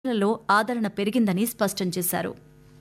లలో ఆదరణ పెరిగిందని స్పష్టం చేశారు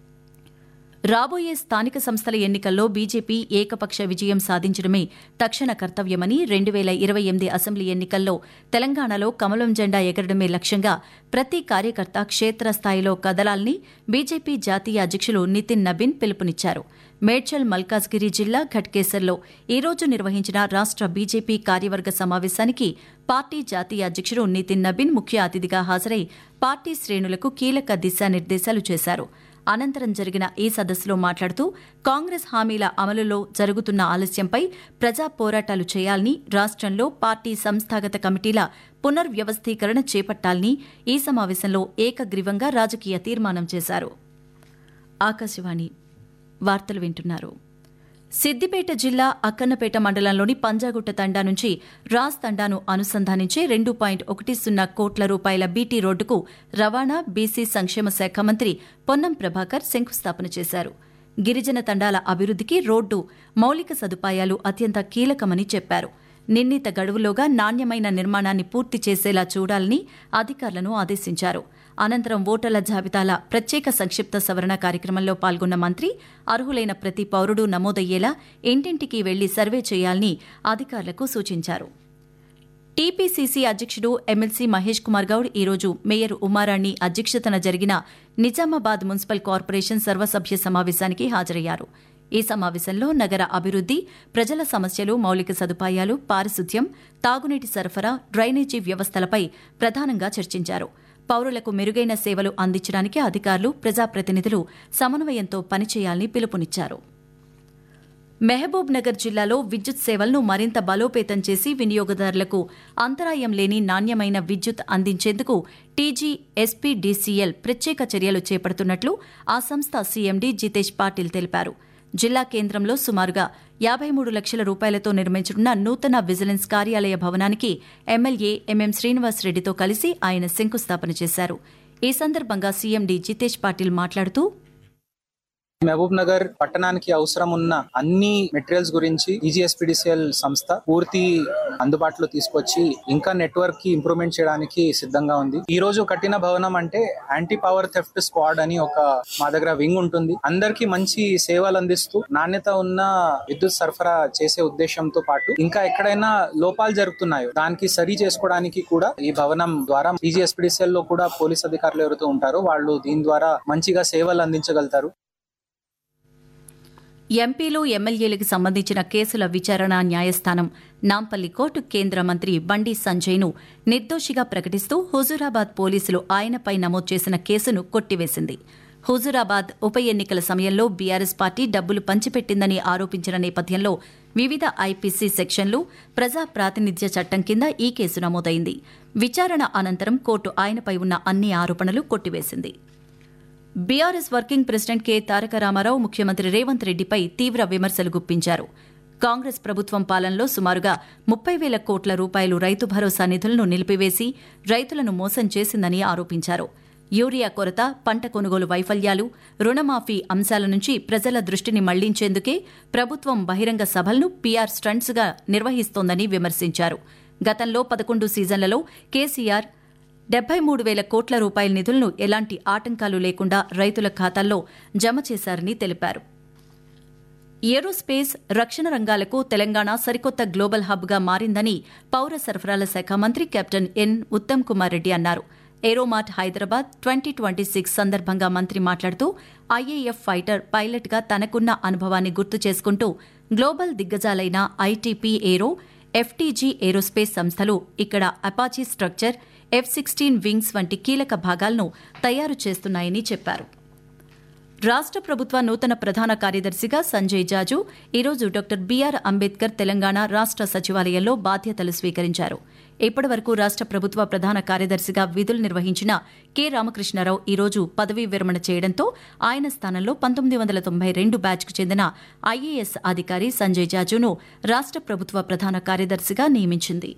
రాబోయే స్థానిక సంస్థల ఎన్నికల్లో బీజేపీ ఏకపక్ష విజయం సాధించడమే తక్షణ కర్తవ్యమని రెండు వేల ఇరవై ఎనిమిది అసెంబ్లీ ఎన్నికల్లో తెలంగాణలో కమలం జెండా ఎగరడమే లక్ష్యంగా ప్రతి కార్యకర్త క్షేత్రస్థాయిలో కదలాలని బీజేపీ జాతీయ అధ్యక్షులు నితిన్ నబీన్ పిలుపునిచ్చారు మేడ్చల్ మల్కాజ్గిరి జిల్లా ఘట్కేసర్లో ఈ రోజు నిర్వహించిన రాష్ట బీజేపీ కార్యవర్గ సమావేశానికి పార్టీ జాతీయ అధ్యక్షుడు నితిన్ నబీన్ ముఖ్య అతిథిగా హాజరై పార్టీ శ్రేణులకు కీలక దిశానిర్దేశాలు చేశారు అనంతరం జరిగిన ఈ సదస్సులో మాట్లాడుతూ కాంగ్రెస్ హామీల అమలులో జరుగుతున్న ఆలస్యంపై ప్రజా పోరాటాలు చేయాలని రాష్ట్రంలో పార్టీ సంస్థాగత కమిటీల పునర్వ్యవస్థీకరణ చేపట్టాలని ఈ సమావేశంలో ఏకగ్రీవంగా రాజకీయ తీర్మానం చేశారు ఆకాశవాణి వార్తలు వింటున్నారు సిద్దిపేట జిల్లా అక్కన్నపేట మండలంలోని పంజాగుట్ట తండా నుంచి రాస్ తండాను అనుసంధానించే రెండు పాయింట్ ఒకటి సున్నా కోట్ల రూపాయల బీటీ రోడ్డుకు రవాణా బీసీ సంక్షేమ శాఖ మంత్రి పొన్నం ప్రభాకర్ శంకుస్థాపన చేశారు గిరిజన తండాల అభివృద్దికి రోడ్డు మౌలిక సదుపాయాలు అత్యంత కీలకమని చెప్పారు నిర్ణీత గడువులోగా నాణ్యమైన నిర్మాణాన్ని పూర్తి చేసేలా చూడాలని అధికారులను ఆదేశించారు అనంతరం ఓటర్ల జాబితాల ప్రత్యేక సంక్షిప్త సవరణ కార్యక్రమంలో పాల్గొన్న మంత్రి అర్హులైన ప్రతి పౌరుడు నమోదయ్యేలా ఇంటింటికి వెళ్లి సర్వే చేయాలని అధికారులకు సూచించారు టీపీసీసీ అధ్యక్షుడు ఎమ్మెల్సీ మహేష్ కుమార్ గౌడ్ ఈరోజు మేయర్ ఉమారాణి అధ్యక్షతన జరిగిన నిజామాబాద్ మున్సిపల్ కార్పొరేషన్ సర్వసభ్య సమావేశానికి హాజరయ్యారు ఈ సమావేశంలో నగర అభివృద్ది ప్రజల సమస్యలు మౌలిక సదుపాయాలు పారిశుద్ధ్యం తాగునీటి సరఫరా డ్రైనేజీ వ్యవస్థలపై ప్రధానంగా చర్చించారు పౌరులకు మెరుగైన సేవలు అందించడానికి అధికారులు ప్రజాప్రతినిధులు సమన్వయంతో పనిచేయాలని పిలుపునిచ్చారు మహబూబ్ నగర్ జిల్లాలో విద్యుత్ సేవలను మరింత బలోపేతం చేసి వినియోగదారులకు అంతరాయం లేని నాణ్యమైన విద్యుత్ అందించేందుకు టీజీ ఎస్పీడీసీఎల్ ప్రత్యేక చర్యలు చేపడుతున్నట్లు ఆ సంస్థ సీఎండీ జితేష్ పాటిల్ తెలిపారు జిల్లా కేంద్రంలో సుమారుగా యాబై మూడు లక్షల రూపాయలతో నిర్మించనున్న నూతన విజిలెన్స్ కార్యాలయ భవనానికి ఎమ్మెల్యే ఎంఎం శ్రీనివాస్ రెడ్డితో కలిసి ఆయన శంకుస్థాపన చేశారు ఈ సందర్భంగా సీఎండీ జితేష్ పాటిల్ మాట్లాడుతూ మహబూబ్ నగర్ పట్టణానికి అవసరం ఉన్న అన్ని మెటీరియల్స్ గురించి ఈజీఎస్పీడీసీఎల్ సంస్థ పూర్తి అందుబాటులో తీసుకొచ్చి ఇంకా నెట్వర్క్ కి ఇంప్రూవ్మెంట్ చేయడానికి సిద్ధంగా ఉంది ఈ రోజు కట్టిన భవనం అంటే యాంటీ పవర్ థెఫ్ట్ స్క్వాడ్ అని ఒక మా దగ్గర వింగ్ ఉంటుంది అందరికి మంచి సేవలు అందిస్తూ నాణ్యత ఉన్న విద్యుత్ సరఫరా చేసే ఉద్దేశంతో పాటు ఇంకా ఎక్కడైనా లోపాలు జరుగుతున్నాయో దానికి సరి చేసుకోవడానికి కూడా ఈ భవనం ద్వారా ఈజీఎస్పీడీసీఎల్ లో కూడా పోలీస్ అధికారులు ఎవరైతే ఉంటారో వాళ్ళు దీని ద్వారా మంచిగా సేవలు అందించగలుగుతారు ఎంపీలు ఎమ్మెల్యేలకు సంబంధించిన కేసుల విచారణ న్యాయస్థానం నాంపల్లి కోర్టు కేంద్ర మంత్రి బండి సంజయ్ను నిర్దోషిగా ప్రకటిస్తూ హుజూరాబాద్ పోలీసులు ఆయనపై నమోదు చేసిన కేసును కొట్టివేసింది హుజూరాబాద్ ఉప ఎన్నికల సమయంలో బీఆర్ఎస్ పార్టీ డబ్బులు పంచిపెట్టిందని ఆరోపించిన నేపథ్యంలో వివిధ ఐపీసీ సెక్షన్లు ప్రజా ప్రాతినిధ్య చట్టం కింద ఈ కేసు నమోదైంది విచారణ అనంతరం కోర్టు ఆయనపై ఉన్న అన్ని ఆరోపణలు కొట్టివేసింది BRS working president K Taraka Rama ముఖ్యమంత్రి రేవంత్ రెడ్డిపై తీవ్ర విమర్శలు గుప్పించారు కాంగ్రెస్ ప్రభుత్వం పాలనలో సుమారుగా ముప్పై వేల కోట్ల రూపాయలు రైతు భరోసా నిధులను నిలిపివేసి రైతులను మోసం చేసిందని ఆరోపించారు యూరియా కొరత పంట కొనుగోలు వైఫల్యాలు రుణమాఫీ అంశాల నుంచి ప్రజల దృష్టిని మళ్లించేందుకే ప్రభుత్వం బహిరంగ సభలను పీఆర్ స్టంట్స్గా నిర్వహిస్తోందని విమర్శించారు గతంలో పదకొండు సీజన్లలో కేసీఆర్ డెబ్బై మూడు వేల కోట్ల రూపాయల నిధులను ఎలాంటి ఆటంకాలు లేకుండా రైతుల ఖాతాల్లో జమ చేశారని తెలిపారు ఏరోస్పేస్ రక్షణ రంగాలకు తెలంగాణ సరికొత్త గ్లోబల్ హబ్గా మారిందని పౌర సరఫరాల శాఖ మంత్రి కెప్టెన్ ఎన్ ఉత్తమ్ కుమార్ రెడ్డి అన్నారు Aeromart Hyderabad twenty twenty six సందర్భంగా మంత్రి మాట్లాడుతూ ఐఏఎఫ్ ఫైటర్ పైలట్గా తనకున్న అనుభవాన్ని గుర్తు చేసుకుంటూ గ్లోబల్ దిగ్గజాలైన ఐటీపీ ఏరో ఎఫ్టీజీ ఏరోస్పేస్ సంస్థలు ఇక్కడ Apache structure F sixteen wings వంటి కీలక భాగాలను తయారు చేస్తున్నాయని చెప్పారు రాష్ట ప్రభుత్వ నూతన ప్రధాన కార్యదర్శిగా సంజయ్ జాజు ఈరోజు డాక్టర్ బీఆర్ అంబేద్కర్ తెలంగాణ రాష్ట సచివాలయంలో బాధ్యతలు స్వీకరించారు ఇప్పటి వరకు రాష్ట ప్రభుత్వ ప్రధాన కార్యదర్శిగా విధులు నిర్వహించిన కె రామకృష్ణారావు ఈరోజు పదవీ విరమణ చేయడంతో ఆయన స్థానంలో పంతొమ్మిది వందల తొంభై రెండు బ్యాచ్కు చెందిన ఐఏఎస్ అధికారి సంజయ్ జాజును రాష్ట ప్రభుత్వ ప్రధాన కార్యదర్శిగా నియమించింది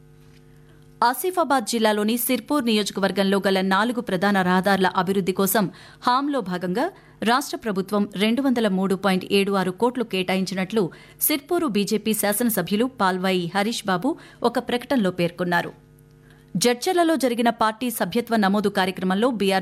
ఆసిఫాబాద్ జిల్లాలోని సిర్పూర్ నియోజకవర్గంలో గల నాలుగు ప్రధాన రహదారుల అభివృద్ది కోసం హామ్లో భాగంగా రాష్ట ప్రభుత్వం రెండు వందల మూడు పాయింట్ ఏడు ఆరు కోట్లు కేటాయించినట్లు సిర్పూరు బీజేపీ శాసనసభ్యులు పాల్వాయి హరీష్ బాబు ఒక ప్రకటనలో పేర్కొన్నారు జడ్చర్లలో జరిగిన పార్టీ సభ్యత్వ నమోదు కార్యక్రమంలో బీఆర్